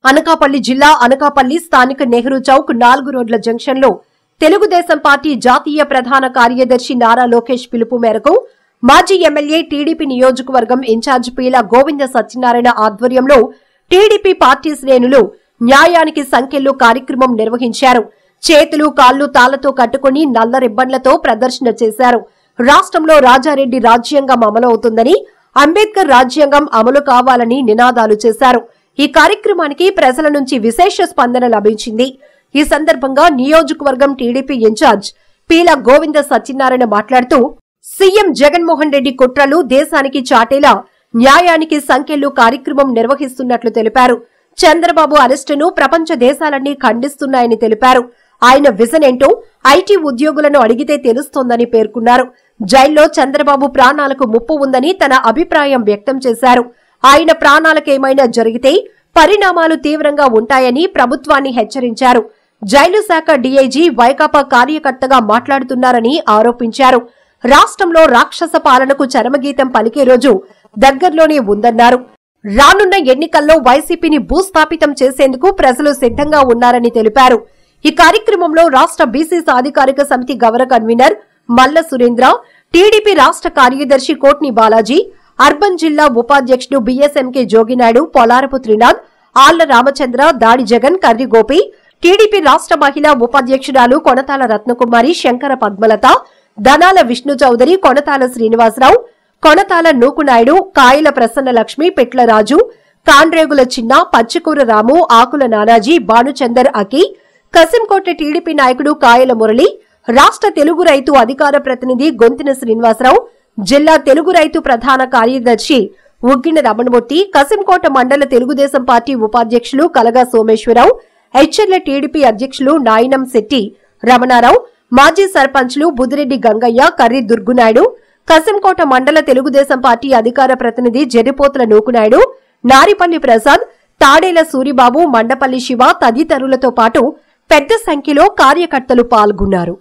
అనకాపల్లి జిల్లా అనకాపల్లి స్థానిక నెహ్రూ చౌక్ నాలుగు రోడ్ల జంక్షన్లో తెలుగుదేశం పార్టీ జాతీయ ప్రధాన కార్యదర్శి నారా లోకేష్ పిలుపు మేరకు మాజీ ఎమ్మెల్యే టీడీపీ నియోజకవర్గం ఇన్ఛార్జ్ పీల గోవింద సత్యనారాయణ ఆధ్వర్యంలో టీడీపీ పార్టీ శ్రేణులు న్యాయానికి సంఖ్యలు కార్యక్రమం నిర్వహించారు చేతులు కాళ్లు తాళ్లతో కట్టుకుని నల్ల రిబ్బన్లతో ప్రదర్శన చేశారు రాష్ట్రంలో రాజారెడ్డి రాజ్యాంగం అమలవుతుందని అంబేద్కర్ రాజ్యాంగం అమలు కావాలని నినాదాలు చేశారు ఈ కార్యక్రమానికి ప్రజల నుంచి విశేష స్పందన లభించింది ఈ సందర్భంగా నియోజకవర్గం టీడీపీ ఇన్ఛార్జ్ పీల గోవింద సత్యనారాయణ మాట్లాడుతూ సీఎం జగన్మోహన్ రెడ్డి కుట్రలు దేశానికి చాటేలా న్యాయానికి సంఖ్యలు కార్యక్రమం నిర్వహిస్తున్నట్లు తెలిపారు చంద్రబాబు అరెస్టును ప్రపంచ దేశాలన్నీ ఖండిస్తున్నాయని తెలిపారు ఆయన విజన్ ఏంటో ఐటీ ఉద్యోగులను అడిగితే తెలుస్తోందని పేర్కొన్నారు జైల్లో చంద్రబాబు ప్రాణాలకు ముప్పు ఉందని తన అభిప్రాయం వ్యక్తం చేశారు ఆయన ప్రాణాలకేమైనా జరిగితే పరిణామాలు తీవ్రంగా ఉంటాయని ప్రభుత్వాన్ని హెచ్చరించారు జైలు శాఖ డీఐజీ వైకాపా కార్యకర్తగా మాట్లాడుతున్నారని ఆరోపించారు రాష్ట్రంలో రాక్షస పాలనకు చరమగీతం పలికే రోజు దగ్గరలోనే ఉందన్నారు రానున్న ఎన్నికల్లో వైసీపీని భూస్థాపితం చేసేందుకు ప్రజలు సిద్ధంగా ఉన్నారని తెలిపారు ఈ కార్యక్రమంలో రాష్ట్ర బీసీ సాధికారిక సమితి గౌరవ కన్వీనర్ మల్ల సురేంద్ర టీడీపీ రాష్ట్ర కార్యదర్శి కోట్ని బాలాజీ అర్బన్ జిల్లా ఉపాధ్యక్షుడు బీఎస్ఎంకే జోగినాయుడు పొలారపు త్రినాథ్ ఆళ్ల రామచంద్ర దాడి జగన్ కర్రి గోపి టీడీపీ రాష్ట్ర మహిళా ఉపాధ్యక్షురాలు కొనతాల రత్నకుమారి శంకర పద్మలత ధనాల విష్ణు చౌదరి కొనతాల శ్రీనివాసరావు కొనతాల నూకునాయుడు కాయల ప్రసన్న లక్ష్మి పెట్లరాజు కాండ్రేగుల చిన్న పచ్చికూర రాము ఆకుల నానాజీ భానుచందర్ అకి కసింకోట టీడీపీ నాయకుడు కాయల మురళి రాష్ట్ర తెలుగు రైతు అధికార ప్రతినిధి గొంతిన శ్రీనివాసరావు జిల్లా తెలుగు రైతు ప్రధాన కార్యదర్శి ఉగ్గిన రమణమూర్తి కసింకోట మండల తెలుగుదేశం పార్టీ ఉపాధ్యక్షులు కలగా సోమేశ్వరరావు హెచ్ఎర్ల టీడీపీ అధ్యక్షులు నాయనం శెట్టి రమణారావు మాజీ సర్పంచ్లు బుదిరెడ్డి గంగయ్య కర్రి దుర్గునాయుడు కసింకోట మండల తెలుగుదేశం పార్టీ అధికార ప్రతినిధి జెర్రిపోతుల నూకునాయుడు నారిపల్లి ప్రసాద్ తాడేల సూరిబాబు మండపల్లి శివ తదితరులతో పాటు పెద్ద సంఖ్యలో కార్యకర్తలు పాల్గొన్నారు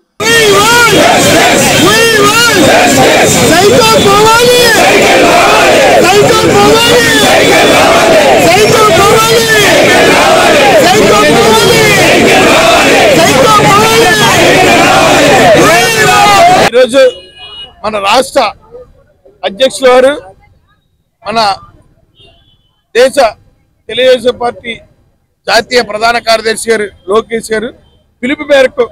సైకో పోవాలి సైకో పోవాలి సైకో పోవాలి సైకో పోవాలి సైకో పోవాలి ఈరోజు మన రాష్ట్ర అధ్యక్షుల వారు మన దేశ తెలుగుదేశం పార్టీ జాతీయ ప్రధాన కార్యదర్శి గారు లోకేష్ గారు పిలుపు మేరకు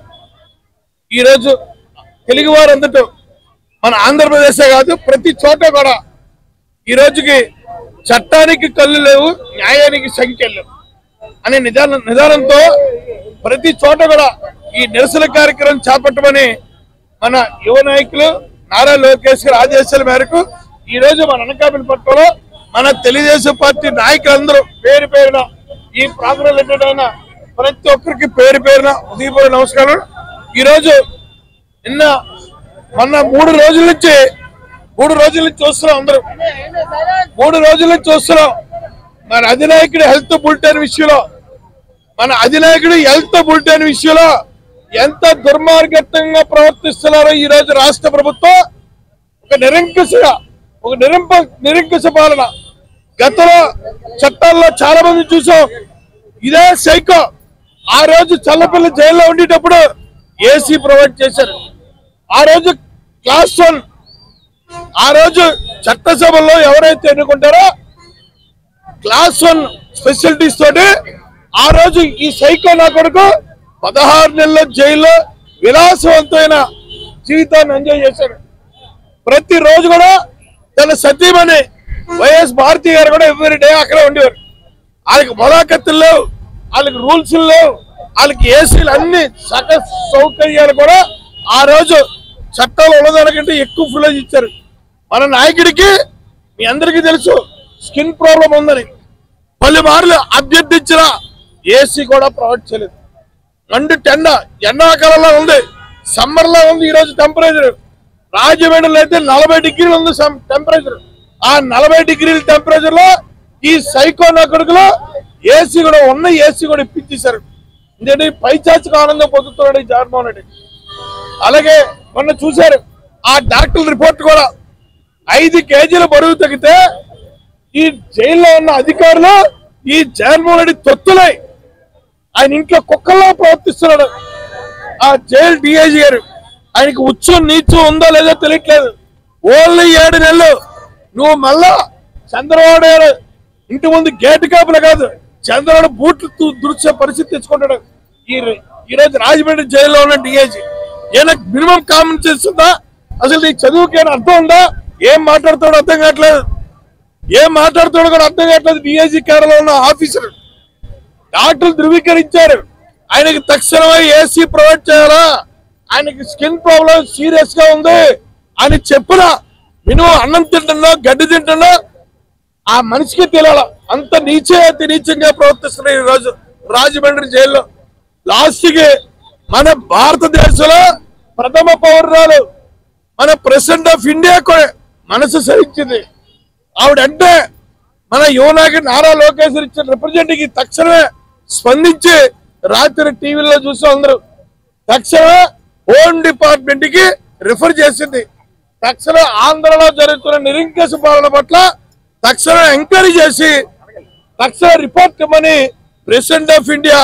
ఈరోజు తెలుగు వారందరూ మన ఆంధ్రప్రదేశే కాదు ప్రతి చోట కూడా ఈ రోజుకి చట్టానికి కళ్ళు లేవు న్యాయానికి సంఖ్యలు లేవు అనే నిదాన నిదానంతో ప్రతి చోట కూడా ఈ నిరసన కార్యక్రమం చేపట్టమని మన యువ నాయకులు నారా లోకేష్ గారి ఆదేశాల మేరకు ఈ రోజు మన అనకాపల్లి పట్టణంలో మన తెలుగుదేశం పార్టీ నాయకులందరూ పేరు పేరున ఈ ప్రాంతంలో అటెండ్ అయిన ప్రతి ఒక్కరికి పేరు పేరున ఉదయపూర్వ నమస్కారం ఈ రోజు నిన్న మొన్న మూడు రోజుల నుంచి మూడు రోజుల నుంచి చూస్తున్నాం అందరూ మూడు రోజుల నుంచి చూస్తున్నాం మన అధినాయకుడి హెల్త్ బులెటిన్ విషయంలో మన అధినాయకుడు హెల్త్ బులెటిన్ విషయంలో ఎంత దుర్మార్గంగా ప్రవర్తిస్తున్నారో ఈ రోజు రాష్ట్ర ప్రభుత్వం ఒక నిరంకుశగా ఒక నిరంప నిరంకుశ పాలన గతంలో చట్టాల్లో చాలా మంది చూసాం ఇదే సైకో ఆ రోజు చల్లపల్లి జైల్లో ఉండేటప్పుడు ఏసీ ప్రొవైడ్ చేశారు ఆ రోజు క్లాస్ వన్ ఆ రోజు చట్టసభలో ఎవరైతే ఎన్నుకుంటారో క్లాస్ వన్ స్పెషాలిటీస్ తోటి ఆ రోజు ఈ సైకో నా కొడుకు పదహారు నెలల జైల్లో విలాసవంతమైన జీవితాన్ని ఎంజాయ్ చేశాడు ప్రతి రోజు కూడా తన సతీమణి వైఎస్ భారతి గారు కూడా ఎవ్రీ డే అక్కడే ఉండేవారు వాళ్ళకి మొలాకత్తులు లేవు వాళ్ళకి రూల్స్ లేవు వాళ్ళకి ఏసీలు అన్ని సకల సౌకర్యాలు కూడా ఆ రోజు చట్టాలు ఉన్నదానికంటే ఎక్కువ ఫులేజ్ ఇచ్చారు మన నాయకుడికి మీ అందరికీ తెలుసు స్కిన్ ప్రాబ్లం ఉందని పలుమార్లు అభ్యర్థించిన ఏసీ కూడా ప్రొవైడ్ చేయలేదు మండు టెండ ఎండాకాలంలో ఉంది సమ్మర్ లో ఉంది ఈ రోజు టెంపరేచర్ రాజమండ్రిలో అయితే నలభై డిగ్రీలు ఉంది టెంపరేచర్ ఆ నలభై డిగ్రీల టెంపరేచర్ లో ఈ సైకో నకుడుకులో ఏసీ కూడా ఉన్న ఏసీ కూడా ఇప్పించేశారు ఎందుకంటే ఈ పైచాచిక ఆనందం పొందుతున్నాడు ఈ జగన్మోహన్ రెడ్డి అలాగే మొన్న చూశారు ఆ డాక్టర్ రిపోర్ట్ కూడా ఐదు కేజీల బరువు తగ్గితే ఈ జైల్లో ఉన్న అధికారులు ఈ జగన్మోహన్ రెడ్డి తొత్తులై ఆయన ఇంట్లో కుక్కల్లా ప్రవర్తిస్తున్నాడు ఆ జైలు డిఐజీ గారు ఆయనకి ఉచ్చు నీచు ఉందో లేదో తెలియట్లేదు ఓన్లీ ఏడు నెలలు నువ్వు మళ్ళా చంద్రబాబు గారు ఇంటి ముందు గేటు కాపులు కాదు చంద్రబాబు బూట్లు తు- దుడిచే పరిస్థితి తెచ్చుకుంటాడు ఈ ఈ రోజు రాజమండ్రి జైల్లో ఉన్న డిఐజీ ఈయన మినిమం కామన్ సెన్స్ ఉందా అసలు నీకు చదువుకి ఏమైనా అర్థం ఉందా ఏం మాట్లాడుతాడో అర్థం కావట్లేదు ఏం మాట్లాడుతాడో కూడా అర్థం కావట్లేదు డిఐజీ కార్యాలయంలో ఉన్న ఆఫీసర్ డాక్టర్లు ధృవీకరించారు ఆయనకి తక్షణమే ఏసీ ప్రొవైడ్ చేయాలా ఆయనకి స్కిన్ ప్రాబ్లం సీరియస్ గా ఉంది అని చెప్పిన మినిమం అన్నం తింటున్నా గడ్డి తింటున్నా ఆ మనిషికి తెలియాల అంత నీచే అతి నీచంగా ప్రవర్తిస్తున్నారు ఈ రోజు రాజమండ్రి జైల్లో లాస్ట్ కి మన భారతదేశంలో ప్రథమ పౌరురాలు మన ప్రెసిడెంట్ ఆఫ్ ఇండియా కూడా మనసు సహించింది ఆవిడంటే మన యువనాకి నారా లోకేశ్వర్ ఇచ్చిన రిప్రజెంటేటివ్ తక్షణమే స్పందించి రాత్రి టీవీలో చూసి అందరూ తక్షణమే హోమ్ డిపార్ట్మెంట్ కి రిఫర్ చేసింది తక్షణం ఆంధ్రలో జరుగుతున్న నిరంకుశ పాలన పట్ల తక్షణం ఎంక్వైరీ చేసి తక్షణ రిపోర్ట్ ఇవ్వమని ప్రెసిడెంట్ ఆఫ్ ఇండియా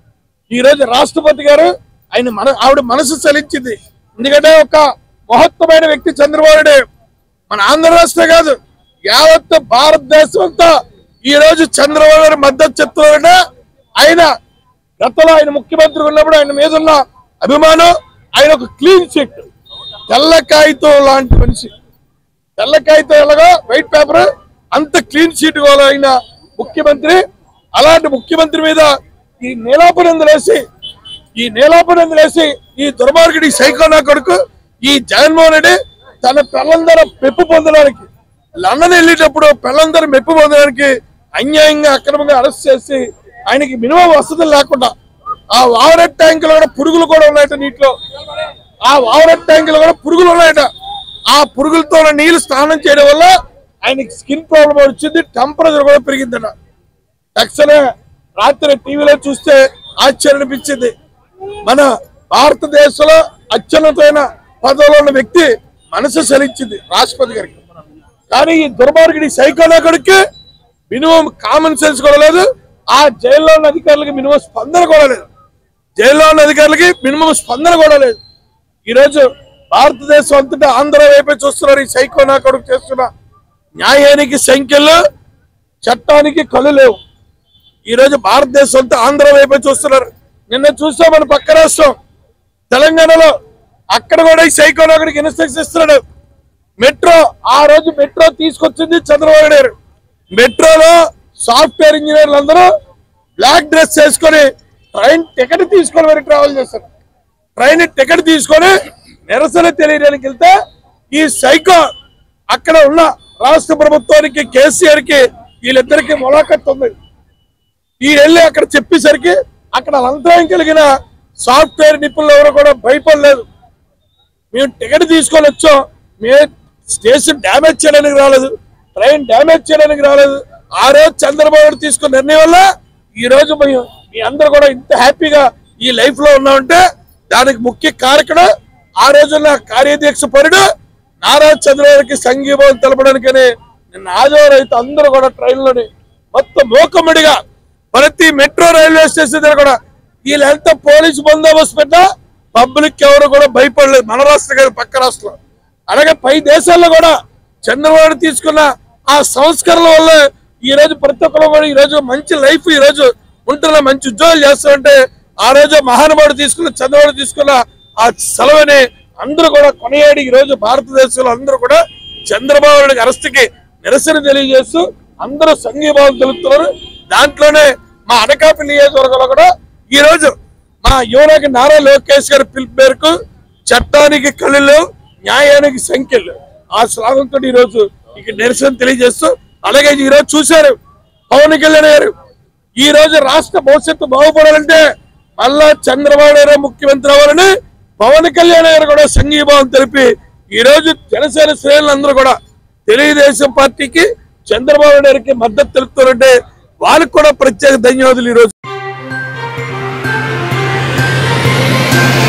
ఈ రోజు రాష్ట్రపతి గారు ఆయన మన ఆవిడ మనసు చలించింది ఎందుకంటే ఒక మహత్తమైన వ్యక్తి చంద్రబాబు నాయుడు మన ఆంధ్ర రాష్ట్రం కాదు యావత్ భారతదేశం అంతా ఈ రోజు చంద్రబాబు గారు మద్దతు చెప్తున్నారంటే ఆయన గతంలో ఆయన ముఖ్యమంత్రి ఉన్నప్పుడు ఆయన మీద ఉన్న అభిమానం ఆయన ఒక క్లీన్ చిట్ తెల్ల కాగితం లాంటి మనిషి తెల్ల కాగితం ఎలాగో వైట్ పేపర్ అంత క్లీన్ షీట్ అయిన ముఖ్యమంత్రి అలాంటి ముఖ్యమంత్రి మీద ఈ నీలాపనందులేసి ఈ నీలాపనందులేసి ఈ దుర్మార్గుడి సైకోనా కొడుకు ఈ జగన్మోహన్ రెడ్డి తన పిల్లలందరూ మెప్పు పొందడానికి లండన్ వెళ్ళేటప్పుడు పిల్లలందరూ మెప్పు పొందడానికి అన్యాయంగా అక్రమంగా అరెస్ట్ చేసి ఆయనకి మినిమం వసతులు లేకుండా ఆ వావరెట్ ట్యాంకులో కూడా పురుగులు కూడా ఉన్నాయట నీటిలో ఆ వావరెట్ ట్యాంకులో కూడా పురుగులు ఉన్నాయట ఆ పురుగులతో ఉన్న నీళ్లు స్నానం చేయడం వల్ల ఆయనకి స్కిన్ ప్రాబ్లం వచ్చింది టెంపరేచర్ కూడా పెరిగిందట తక్షణమే రాత్రి టీవీలో చూస్తే ఆశ్చర్యం అనిపించింది మన భారతదేశంలో అత్యున్నతమైన పదవిలో ఉన్న వ్యక్తి మనసు చలించింది రాష్ట్రపతి గారికి కానీ ఈ దుర్మార్గుడి సైకోనా కొడుకు మినిమం కామన్ సెన్స్ కూడా లేదు ఆ జైల్లో ఉన్న అధికారులకి మినిమం స్పందన కూడా లేదు జైల్లో ఉన్న అధికారులకి మినిమం స్పందన కూడా లేదు ఈ రోజు భారతదేశం అంతటా ఆంధ్ర వైపే చూస్తున్నారు ఈ సైకోనా కొడుకు చేస్తున్న న్యాయానికి సంఖ్యలు చట్టానికి కళ్ళు లేవు ఈ రోజు భారతదేశం అంతా ఆంధ్ర వైపే చూస్తున్నారు నిన్న చూసాం మన పక్క రాష్ట్రం తెలంగాణలో అక్కడ కూడా ఈ సైకోన్ ఒకడికి ఇన్స్ట్రక్షన్ ఇస్తున్నాడు మెట్రో ఆ రోజు మెట్రో తీసుకొచ్చింది చంద్రబాబు నాయుడు మెట్రోలో సాఫ్ట్వేర్ ఇంజనీర్లు అందరూ బ్లాక్ డ్రెస్ వేసుకొని ట్రైన్ టికెట్ తీసుకొని మరి ట్రావెల్ చేస్తారు ట్రైన్ టికెట్ తీసుకొని నిరసన తెలియడానికి వెళ్తే ఈ సైకో అక్కడ ఉన్న రాష్ట్ర ప్రభుత్వానికి కేసీఆర్ కి వీళ్ళిద్దరికి మొలాఖత్ ఉంది ఈ వెళ్ళి అక్కడ చెప్పేసరికి అక్కడ అంతరాయం కలిగిన సాఫ్ట్వేర్ నిపుణులు ఎవరు కూడా భయపడలేదు మేము టికెట్ తీసుకొని వచ్చాం మేము స్టేషన్ డ్యామేజ్ చేయడానికి రాలేదు ట్రైన్ డ్యామేజ్ చేయడానికి రాలేదు ఆ రోజు చంద్రబాబు నాయుడు తీసుకున్న నిర్ణయం వల్ల ఈ రోజు మేము మీ అందరూ కూడా ఇంత హ్యాపీగా ఈ లైఫ్ లో ఉన్నామంటే దానికి ముఖ్య కారకుడు ఆ రోజున్న కార్యదీక్ష పరుడు నారా చంద్రబాబుకి సంఘీభావం తెలపడానికని నిన్న ఆదివారం అయితే అందరూ కూడా ట్రైన్లోని మొత్తం మూకమ్మడిగా ప్రతి మెట్రో రైల్వే స్టేషన్ దగ్గర కూడా వీళ్ళెంత పోలీసు బందోబస్తు పెట్టా పబ్లిక్ ఎవరు కూడా భయపడలేదు మన రాష్ట్రం కాదు పక్క రాష్ట్రం అలాగే పై దేశాల్లో కూడా చంద్రబాబు తీసుకున్న ఆ సంస్కరణల వల్ల ఈ రోజు ప్రతి ఒక్కరు కూడా ఈ రోజు మంచి లైఫ్ ఈ రోజు ఉంటున్న మంచి ఉద్యోగాలు చేస్తారంటే ఆ రోజు మహానుభావుడు తీసుకున్న చంద్రబాబు తీసుకున్న ఆ సెలవుని అందరూ కూడా కొనియాడి ఈ రోజు భారతదేశంలో అందరూ కూడా చంద్రబాబు నాయుడు అరెస్ట్ కి నిరసన తెలియజేస్తూ అందరూ సంఘీభావం తెలుపుతున్నారు దాంట్లోనే మా అనకాపల్లి నియోజకవర్గంలో కూడా ఈ రోజు మా యువనకి నారా లోకేష్ గారి పిలుపు మేరకు చట్టానికి కళ్ళు న్యాయానికి సంఖ్యలు ఆ శ్లాఘంతో ఈ రోజు ఇక నిరసన తెలియజేస్తూ అలాగే ఈ రోజు చూశారు పవన్ కళ్యాణ్ గారు ఈ రోజు రాష్ట్ర భవిష్యత్తు బాగుపడాలంటే మళ్ళా చంద్రబాబు నాయుడు ముఖ్యమంత్రి అవ్వాలని పవన్ కళ్యాణ్ గారు కూడా సంఘీభావం తెలిపి ఈ రోజు జనసేన శ్రేణులందరూ కూడా తెలుగుదేశం పార్టీకి చంద్రబాబు నాయుడుకి మద్దతు తెలుపుతారంటే వాళ్ళకి కూడా ప్రత్యేక ధన్యవాదాలు ఈ రోజు